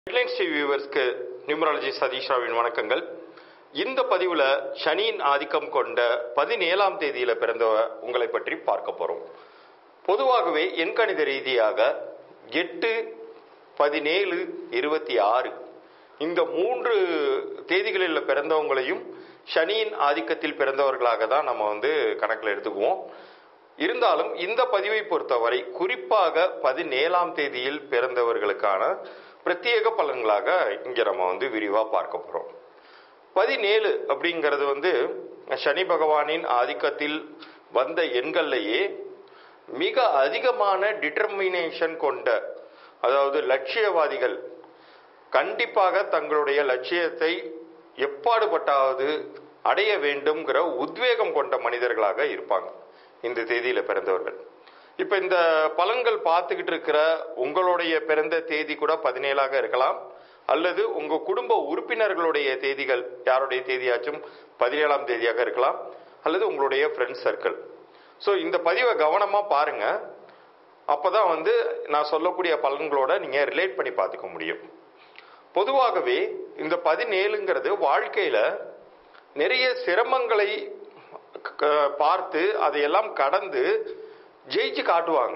headlines TV வியூவர்ஸ்க்கு numerology சதீஷாவின் வணக்கங்கள் இந்த பதிவில் சனியின் ஆதிக்கம் கொண்ட பதினேழாம் தேதியில் பிறந்த உங்களை பற்றி பார்க்க போகிறோம் பொதுவாகவே எண்கணித ரீதியாக எட்டு பதினேழு இருபத்தி ஆறு இந்த மூன்று தேதிகளில் பிறந்தவங்களையும் சனியின் ஆதிக்கத்தில் பிறந்தவர்களாக தான் நம்ம வந்து கணக்கில் எடுத்துக்குவோம் இருந்தாலும் இந்த பதிவை பொறுத்தவரை குறிப்பாக பதினேழாம் தேதியில் பிறந்தவர்களுக்கான பிரத்யேக பலன்களாக இங்கே நம்ம வந்து விரிவாக பார்க்க போகிறோம் பதினேழு அப்படிங்கிறது வந்து சனி பகவானின் ஆதிக்கத்தில் வந்த எண்கள்லையே மிக அதிகமான டிட்டர்மினேஷன் கொண்ட அதாவது லட்சியவாதிகள் கண்டிப்பாக தங்களுடைய லட்சியத்தை எப்பாடுபட்டாவது அடைய வேண்டும்ங்கிற உத்வேகம் கொண்ட மனிதர்களாக இருப்பாங்க இந்த தேதியில பிறந்தவர்கள் இப்ப இந்த பலன்கள் பார்த்துக்கிட்டு இருக்கிற உங்களுடைய பிறந்த தேதி கூட பதினேழாக இருக்கலாம் அல்லது உங்க குடும்ப உறுப்பினர்களுடைய தேதிகள் யாருடைய தேதியாச்சும் பதினேழாம் தேதியாக இருக்கலாம் அல்லது உங்களுடைய ஃப்ரெண்ட் சர்க்கிள் ஸோ இந்த பதிவை கவனமா பாருங்க அப்பதான் வந்து நான் சொல்லக்கூடிய பலன்களோட நீங்க ரிலேட் பண்ணி பார்த்துக்க முடியும் பொதுவாகவே இந்த பதினேழுங்கிறது வாழ்க்கையில நிறைய சிரமங்களை க- பார்த்து அதையெல்லாம் கடந்து ஜெயிச்சு காட்டுவாங்க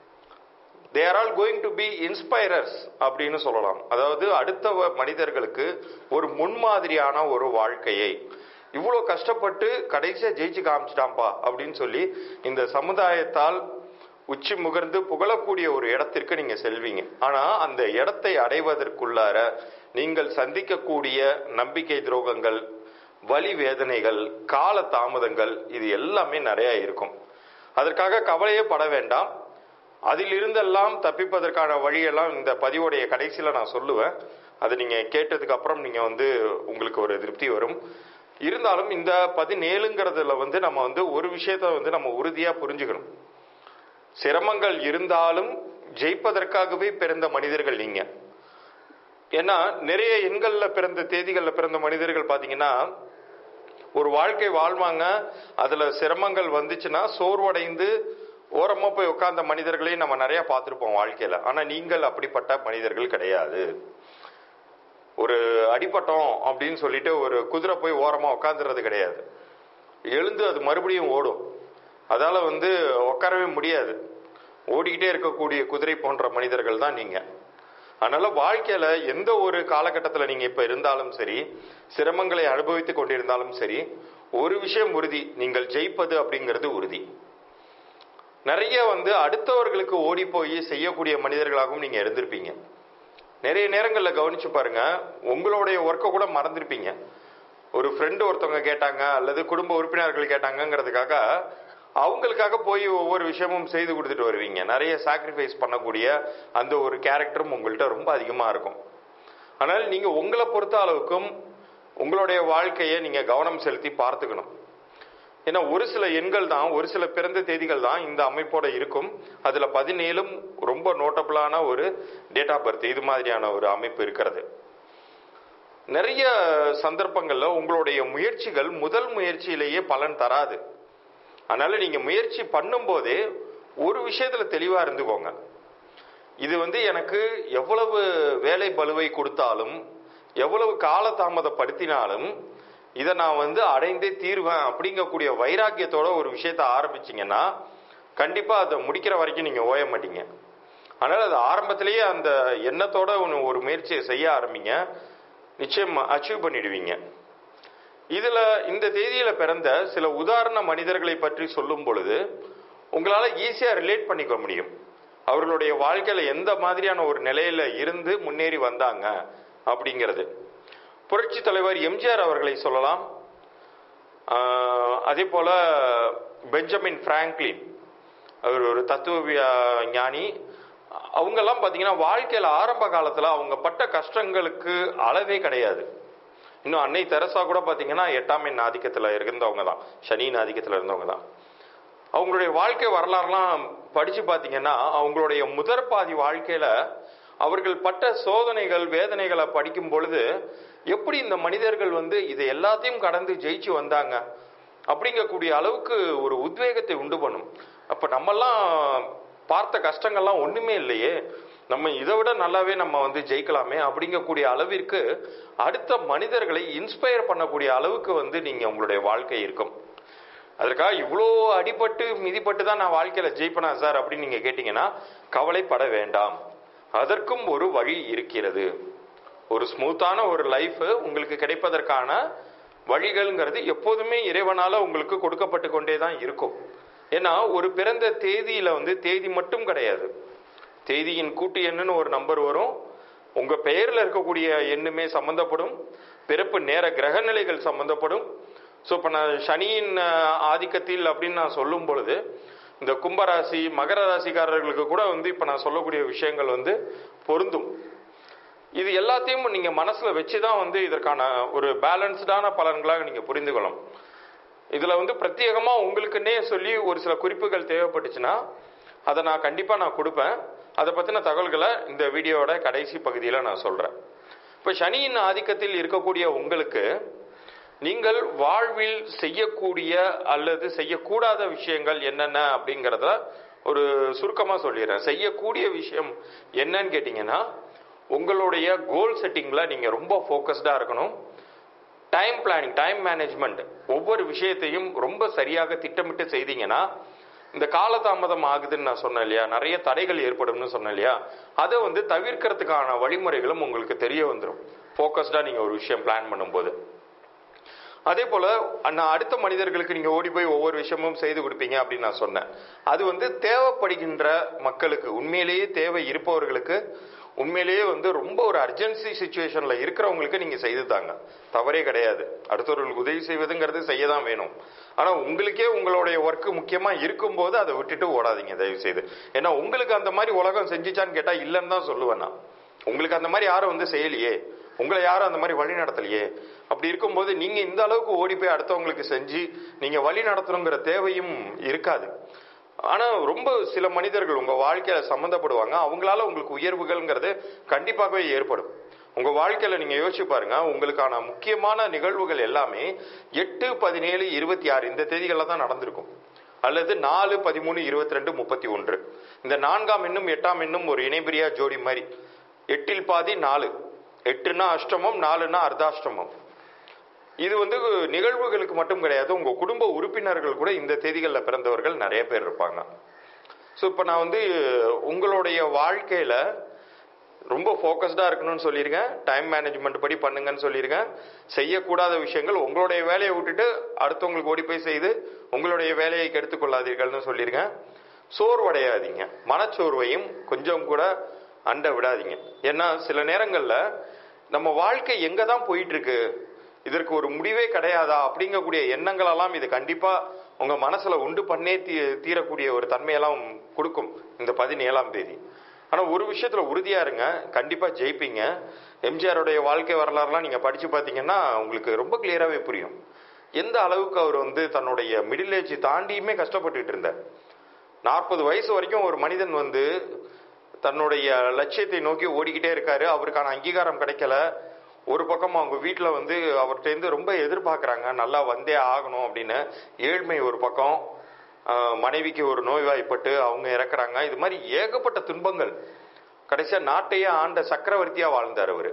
they are all going to be inspirers அப்படின்னு சொல்லலாம் அதாவது அடுத்த வ- மனிதர்களுக்கு ஒரு முன்மாதிரியான ஒரு வாழ்க்கையை இவ்வளோ கஷ்டப்பட்டு கடைசியா ஜெயிச்சு காமிச்சிட்டாம்பா அப்படின்னு சொல்லி இந்த சமுதாயத்தால் உச்சி முகர்ந்து புகழக்கூடிய ஒரு இடத்திற்கு நீங்க செல்வீங்க ஆனா அந்த இடத்தை அடைவதற்குள்ளார நீங்கள் சந்திக்கக்கூடிய நம்பிக்கை துரோகங்கள் வலி வேதனைகள் கால தாமதங்கள் இது எல்லாமே நிறைய இருக்கும் அதற்காக கவலையே பட வேண்டாம் அதிலிருந்தெல்லாம் தப்பிப்பதற்கான வழியெல்லாம் இந்த பதிவுடைய கடைசியில நான் சொல்லுவேன் அது நீங்க கேட்டதுக்கு அப்புறம் நீங்க வந்து உங்களுக்கு ஒரு திருப்தி வரும் இருந்தாலும் இந்த பதினேழுங்கிறதுல வந்து நம்ம வந்து ஒரு விஷயத்த வந்து நம்ம உறுதியா புரிஞ்சுக்கணும் சிரமங்கள் இருந்தாலும் ஜெயிப்பதற்காகவே பிறந்த மனிதர்கள் நீங்க ஏன்னா நிறைய எண்கள்ல பிறந்த தேதிகள்ல பிறந்த மனிதர்கள் பாத்தீங்கன்னா ஒரு வாழ்க்கை வாழ்வாங்க அதுல சிரமங்கள் வந்துச்சுன்னா சோர்வடைந்து ஓரமா போய் உட்கார்ந்த மனிதர்களையும் நம்ம நிறைய பார்த்திருப்போம் வாழ்க்கையில ஆனா நீங்கள் அப்படிப்பட்ட மனிதர்கள் கிடையாது ஒரு அடிபட்டோம் அப்படின்னு சொல்லிட்டு ஒரு குதிரை போய் ஓரமா உட்காந்துறது கிடையாது எழுந்து அது மறுபடியும் ஓடும் அதால வந்து உட்காரவே முடியாது ஓடிக்கிட்டே இருக்கக்கூடிய குதிரை போன்ற மனிதர்கள் தான் நீங்க அதனால வாழ்க்கையில எந்த ஒரு காலகட்டத்தில் நீங்க இப்ப இருந்தாலும் சரி சிரமங்களை அனுபவித்து கொண்டிருந்தாலும் சரி ஒரு விஷயம் உறுதி நீங்கள் ஜெயிப்பது அப்படிங்கிறது உறுதி நிறைய வந்து அடுத்தவர்களுக்கு ஓடி போய் செய்யக்கூடிய மனிதர்களாகவும் நீங்க இருந்திருப்பீங்க நிறைய நேரங்களில் கவனிச்சு பாருங்க உங்களுடைய ஒர்க்கை கூட மறந்துருப்பீங்க ஒரு ஃப்ரெண்டு ஒருத்தவங்க கேட்டாங்க அல்லது குடும்ப உறுப்பினர்கள் கேட்டாங்கங்கிறதுக்காக அவங்களுக்காக போய் ஒவ்வொரு விஷயமும் செய்து கொடுத்துட்டு வருவீங்க நிறைய சாக்ரிஃபைஸ் பண்ணக்கூடிய அந்த ஒரு கேரக்டரும் உங்கள்கிட்ட ரொம்ப அதிகமாக இருக்கும் ஆனால் நீங்க உங்களை பொறுத்த அளவுக்கும் உங்களுடைய வாழ்க்கையை நீங்க கவனம் செலுத்தி பார்த்துக்கணும் ஏன்னா ஒரு சில எண்கள் தான் ஒரு சில பிறந்த தேதிகள் தான் இந்த அமைப்போட இருக்கும் அதுல பதினேழும் ரொம்ப நோட்டபிளான ஒரு டேட் ஆஃப் பர்த் இது மாதிரியான ஒரு அமைப்பு இருக்கிறது நிறைய சந்தர்ப்பங்கள்ல உங்களுடைய முயற்சிகள் முதல் முயற்சியிலேயே பலன் தராது அதனால நீங்க முயற்சி பண்ணும்போதே ஒரு விஷயத்துல தெளிவா இருந்துக்கோங்க இது வந்து எனக்கு எவ்வளவு வேலை பலுவை கொடுத்தாலும் எவ்வளவு காலதாமதப்படுத்தினாலும் இதை நான் வந்து அடைந்தே தீருவேன் அப்படிங்கக்கூடிய வைராக்கியத்தோட ஒரு விஷயத்த ஆரம்பிச்சீங்கன்னா கண்டிப்பா அதை முடிக்கிற வரைக்கும் நீங்க ஓய மாட்டீங்க அதனால அது ஆரம்பத்திலேயே அந்த எண்ணத்தோட ஒன்று ஒரு முயற்சியை செய்ய ஆரம்பிங்க நிச்சயம் அச்சீவ் பண்ணிடுவீங்க இதுல இந்த தேதியில பிறந்த சில உதாரண மனிதர்களை பற்றி சொல்லும் பொழுது உங்களால ஈஸியா ரிலேட் பண்ணிக்க முடியும் அவர்களுடைய வாழ்க்கையில எந்த மாதிரியான ஒரு நிலையில இருந்து முன்னேறி வந்தாங்க அப்படிங்கிறது புரட்சி தலைவர் எம்ஜிஆர் அவர்களை சொல்லலாம் ஆஹ் அதே போல பெஞ்சமின் பிராங்க்லின் அவர் ஒரு தத்துவ வியா- ஞானி அவங்கெல்லாம் பார்த்தீங்கன்னா வாழ்க்கையில ஆரம்ப காலத்துல அவங்க பட்ட கஷ்டங்களுக்கு அளவே கிடையாது இன்னும் அன்னை தெரசா கூட பார்த்தீங்கன்னா எட்டாம் எண் ஆதிக்கத்தில் இருந்தவங்க தான் சனியின் ஆதிக்கத்தில் இருந்தவங்க தான் அவங்களுடைய வாழ்க்கை வரலாறுலாம் படிச்சு பார்த்தீங்கன்னா அவங்களுடைய முதற் பாதி வாழ்க்கையில அவர்கள் பட்ட சோதனைகள் வேதனைகளை படிக்கும் பொழுது எப்படி இந்த மனிதர்கள் வந்து இதை எல்லாத்தையும் கடந்து ஜெயிச்சு வந்தாங்க அப்படிங்கக்கூடிய அளவுக்கு ஒரு உத்வேகத்தை உண்டு பண்ணும் அப்ப நம்மெல்லாம் பார்த்த கஷ்டங்கள்லாம் ஒண்ணுமே இல்லையே நம்ம இதை விட நல்லாவே நம்ம வந்து ஜெயிக்கலாமே அப்படிங்கக்கூடிய அளவிற்கு அடுத்த மனிதர்களை இன்ஸ்பயர் பண்ணக்கூடிய அளவுக்கு வந்து நீங்க உங்களுடைய வாழ்க்கை இருக்கும் அதற்காக இவ்வளோ அடிபட்டு மிதிப்பட்டு தான் நான் வாழ்க்கையில ஜெயிப்பனா சார் அப்படின்னு நீங்க கேட்டீங்கன்னா கவலைப்பட வேண்டாம் அதற்கும் ஒரு வழி இருக்கிறது ஒரு ஸ்மூத்தான ஒரு லைஃப் உங்களுக்கு கிடைப்பதற்கான வழிகள்ங்கிறது எப்போதுமே இறைவனால உங்களுக்கு கொடுக்கப்பட்டு கொண்டே தான் இருக்கும் ஏன்னா ஒரு பிறந்த தேதியில வந்து தேதி மட்டும் கிடையாது தேதியின் கூட்டு எண்ணுன்னு ஒரு நம்பர் வரும் உங்க பெயர்ல இருக்கக்கூடிய எண்ணுமே சம்பந்தப்படும் பிறப்பு நேர கிரக நிலைகள் சம்பந்தப்படும் ஸோ இப்போ நான் சனியின் அஹ், ஆதிக்கத்தில் அப்படின்னு நான் சொல்லும் பொழுது இந்த கும்பராசி மகர ராசிக்காரர்களுக்கு கூட வந்து இப்போ நான் சொல்லக்கூடிய விஷயங்கள் வந்து பொருந்தும் இது எல்லாத்தையும் நீங்க மனசுல வச்சு தான் வந்து இதற்கான ஒரு பேலன்ஸ்டான பலன்களாக நீங்க புரிந்து கொள்ளணும் இதுல வந்து பிரத்யேகமா உங்களுக்குன்னே சொல்லி ஒரு சில குறிப்புகள் தேவைப்பட்டுச்சுன்னா அதை நான் கண்டிப்பா நான் கொடுப்பேன் அதை பத்தின தகவல்களை இந்த வீடியோவோட கடைசி பகுதியில நான் சொல்றேன் இப்ப சனியின் ஆதிக்கத்தில் இருக்கக்கூடிய உங்களுக்கு நீங்கள் வாழ்வில் செய்யக்கூடிய அல்லது செய்யக்கூடாத விஷயங்கள் என்னென்ன அப்படிங்கிறத ஒரு சுருக்கமா சொல்லிடுறேன் செய்யக்கூடிய விஷயம் என்னன்னு கேட்டீங்கன்னா உங்களுடைய கோல் செட்டிங்ல நீங்க ரொம்ப ஃபோக்கஸ்டா இருக்கணும் டைம் பிளானிங் டைம் மேனேஜ்மெண்ட் ஒவ்வொரு விஷயத்தையும் ரொம்ப சரியாக திட்டமிட்டு செய்தீங்கன்னா இந்த காலதாமதம் ஆகுதுன்னு நான் சொன்னேன் இல்லையா நிறைய தடைகள் ஏற்படும்னு சொன்னேன் இல்லையா அதை வந்து தவிர்க்கிறதுக்கான வழிமுறைகளும் உங்களுக்கு தெரிய வந்துடும் ஃபோக்கஸ்டா நீங்க ஒரு விஷயம் பிளான் பண்ணும்போது அதே போல நான் அடுத்த மனிதர்களுக்கு நீங்க ஓடி போய் ஒவ்வொரு விஷயமும் செய்து கொடுப்பீங்க அப்படின்னு நான் சொன்னேன் அது வந்து தேவைப்படுகின்ற மக்களுக்கு உண்மையிலேயே தேவை இருப்பவர்களுக்கு உண்மையிலேயே வந்து ரொம்ப ஒரு அர்ஜென்சி சுச்சுவேஷன்ல இருக்கிறவங்களுக்கு நீங்க செய்து தாங்க தவறே கிடையாது அடுத்தவர்களுக்கு உதவி செய்வதுங்கிறது செய்ய தான் வேணும் ஆனா உங்களுக்கே உங்களுடைய ஒர்க் முக்கியமா இருக்கும்போது அதை விட்டுட்டு ஓடாதீங்க தயவு செய்து ஏன்னா உங்களுக்கு அந்த மாதிரி உலகம் செஞ்சுச்சான்னு கேட்டா இல்லைன்னு தான் சொல்லுவேன் நான் உங்களுக்கு அந்த மாதிரி யாரும் வந்து செய்யலையே உங்களை யாரும் அந்த மாதிரி வழி நடத்தலையே அப்படி இருக்கும்போது நீங்க இந்த அளவுக்கு ஓடி போய் அடுத்தவங்களுக்கு செஞ்சு நீங்க வழி நடத்தணுங்கிற தேவையும் இருக்காது ஆனா ரொம்ப சில மனிதர்கள் உங்க வாழ்க்கையில சம்மந்தப்படுவாங்க அவங்களால உங்களுக்கு உயர்வுகள்ங்கிறது கண்டிப்பாகவே ஏற்படும் உங்க வாழ்க்கையில நீங்க யோசிச்சு பாருங்க உங்களுக்கான முக்கியமான நிகழ்வுகள் எல்லாமே எட்டு பதினேழு இருபத்தி ஆறு இந்த தேதிகள்ல தான் நடந்திருக்கும் அல்லது நாலு பதிமூணு இருபத்தி ரெண்டு முப்பத்தி ஒன்று இந்த நான்காம் எண்ணும் எட்டாம் எண்ணும் ஒரு இணைபிரியா ஜோடி மாதிரி எட்டில் பாதி நாலு எட்டுனா அஷ்டமம் நாலுனா அர்த்தாஷ்டமம் இது வந்து நிகழ்வுகளுக்கு மட்டும் கிடையாது உங்க குடும்ப உறுப்பினர்கள் கூட இந்த தேதிகளில் பிறந்தவர்கள் நிறைய பேர் இருப்பாங்க ஸோ இப்போ நான் வந்து உங்களுடைய வாழ்க்கையில ரொம்ப ஃபோக்கஸ்டாக இருக்கணும்னு சொல்லியிருக்கேன் டைம் மேனேஜ்மெண்ட் படி பண்ணுங்கன்னு சொல்லியிருக்கேன் செய்யக்கூடாத விஷயங்கள் உங்களுடைய வேலையை விட்டுட்டு அடுத்தவங்களுக்கு ஓடி போய் செய்து உங்களுடைய வேலையை கெடுத்துக் கொள்ளாதீர்கள்னு சொல்லியிருக்கேன் சோர்வடையாதீங்க மனச்சோர்வையும் கொஞ்சம் கூட அண்ட விடாதீங்க ஏன்னா சில நேரங்களில் நம்ம வாழ்க்கை எங்கே தான் போயிட்டு இருக்கு இதற்கு ஒரு முடிவே கிடையாதா அப்படிங்கக்கூடிய எண்ணங்களெல்லாம் இது கண்டிப்பா உங்க மனசுல உண்டு பண்ணே தீ தீரக்கூடிய ஒரு தன்மையெல்லாம் கொடுக்கும் இந்த பதினேழாம் தேதி ஆனா ஒரு விஷயத்துல உறுதியா இருங்க கண்டிப்பா ஜெயிப்பீங்க எம்ஜிஆருடைய வாழ்க்கை வரலாறுலாம் நீங்க படிச்சு பார்த்தீங்கன்னா உங்களுக்கு ரொம்ப கிளியராகவே புரியும் எந்த அளவுக்கு அவர் வந்து தன்னுடைய மிடில் ஏஜ் தாண்டியுமே கஷ்டப்பட்டுட்டு இருந்தார் நாற்பது வயசு வரைக்கும் ஒரு மனிதன் வந்து தன்னுடைய லட்சியத்தை நோக்கி ஓடிக்கிட்டே இருக்காரு அவருக்கான அங்கீகாரம் கிடைக்கல ஒரு பக்கம் அவங்க வீட்டில் வந்து அவர்கிட்டேருந்து ரொம்ப எதிர்பார்க்குறாங்க நல்லா வந்தே ஆகணும் அப்படின்னு ஏழ்மை ஒரு பக்கம் ஆஹ் மனைவிக்கு ஒரு நோய்வாய்ப்பட்டு அவங்க இறக்குறாங்க இது மாதிரி ஏகப்பட்ட துன்பங்கள் கடைசியாக நாட்டையே ஆண்ட சக்கரவர்த்தியாக வாழ்ந்தார் அவர்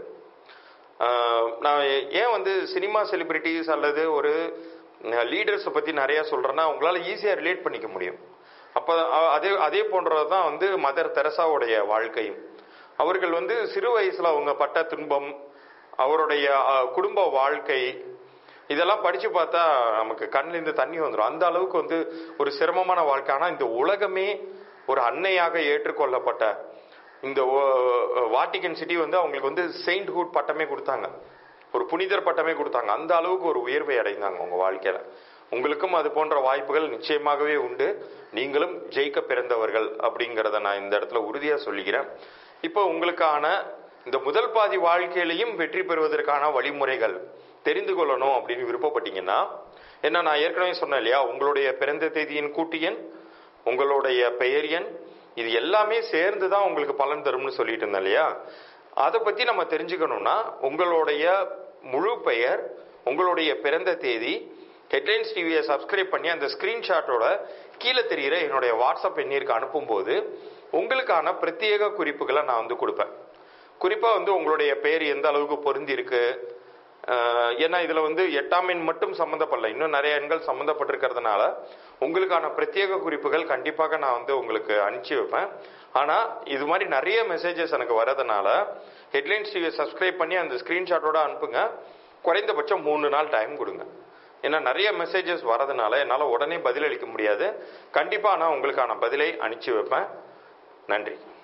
நான் ஏன் வந்து சினிமா செலிபிரிட்டிஸ் அல்லது ஒரு லீடர்ஸை பற்றி நிறையா சொல்கிறேன்னா உங்களால் ஈஸியாக ரிலேட் பண்ணிக்க முடியும் அப்போ அதே அதே போன்றது தான் வந்து மதர் தெரசாவுடைய வாழ்க்கையும் அவர்கள் வந்து சிறு வயசுல அவங்க பட்ட துன்பம் அவருடைய அஹ், குடும்ப வாழ்க்கை இதெல்லாம் படிச்சு பார்த்தா நமக்கு கண்ணில் இருந்து தண்ணி வந்துடும் அந்த அளவுக்கு வந்து ஒரு சிரமமான வாழ்க்கை ஆனா இந்த உலகமே ஒரு அன்னையாக ஏற்றுக்கொள்ளப்பட்ட இந்த ஓ- வாட்டிகன் சிட்டி வந்து அவங்களுக்கு வந்து செயின்ட்ஹுட் பட்டமே கொடுத்தாங்க ஒரு புனிதர் பட்டமே கொடுத்தாங்க அந்த அளவுக்கு ஒரு உயர்வை அடைந்தாங்க உங்க வாழ்க்கையில உங்களுக்கும் அது போன்ற வாய்ப்புகள் நிச்சயமாகவே உண்டு நீங்களும் ஜெயிக்க பிறந்தவர்கள் அப்படிங்கிறத நான் இந்த இடத்துல உறுதியா சொல்லிக்கிறேன் இப்போ உங்களுக்கான இந்த முதல் பாதி வாழ்க்கையிலையும் வெற்றி பெறுவதற்கான வழிமுறைகள் தெரிந்து கொள்ளணும் அப்படின்னு விருப்பப்பட்டீங்கன்னா என்ன நான் ஏற்கனவே சொன்னேன் இல்லையா உங்களுடைய பிறந்த தேதியின் கூட்டு எண் உங்களுடைய பெயர் எண் இது எல்லாமே சேர்ந்து தான் உங்களுக்கு பலன் தரும்னு சொல்லிட்டு இருந்தேன் இல்லையா அதை பத்தி நம்ம தெரிஞ்சுக்கணும்னா உங்களுடைய முழு பெயர் உங்களுடைய பிறந்த தேதி ஹெட்லைன்ஸ் டிவியை சப்ஸ்கிரைப் பண்ணி அந்த ஸ்கிரீன்ஷாட்டோட கீழே தெரிகிற என்னுடைய வாட்ஸ்அப் எண்ணிற்கு அனுப்பும்போது உங்களுக்கான பிரத்யேக குறிப்புகளை நான் வந்து கொடுப்பேன் குறிப்பாக வந்து உங்களுடைய பேர் எந்த அளவுக்கு பொருந்தி இருக்கு அஹ், ஏன்னா இதில் வந்து எட்டாம் எண் மட்டும் சம்மந்தப்படல இன்னும் நிறைய எண்கள் சம்மந்தப்பட்டிருக்கிறதுனால உங்களுக்கான பிரத்யேக குறிப்புகள் கண்டிப்பாக நான் வந்து உங்களுக்கு அனுப்பிச்சி வைப்பேன் ஆனால் இது மாதிரி நிறைய மெசேஜஸ் எனக்கு வரதுனால ஹெட்லைன்ஸ் டிவியை சப்ஸ்கிரைப் பண்ணி அந்த ஸ்க்ரீன்ஷாட்டோட அனுப்புங்க குறைந்தபட்சம் மூணு நாள் டைம் கொடுங்க ஏன்னா நிறைய மெசேஜஸ் வரதுனால என்னால் உடனே பதிலளிக்க முடியாது கண்டிப்பாக நான் உங்களுக்கான பதிலை அனுப்பிச்சி வைப்பேன் நன்றி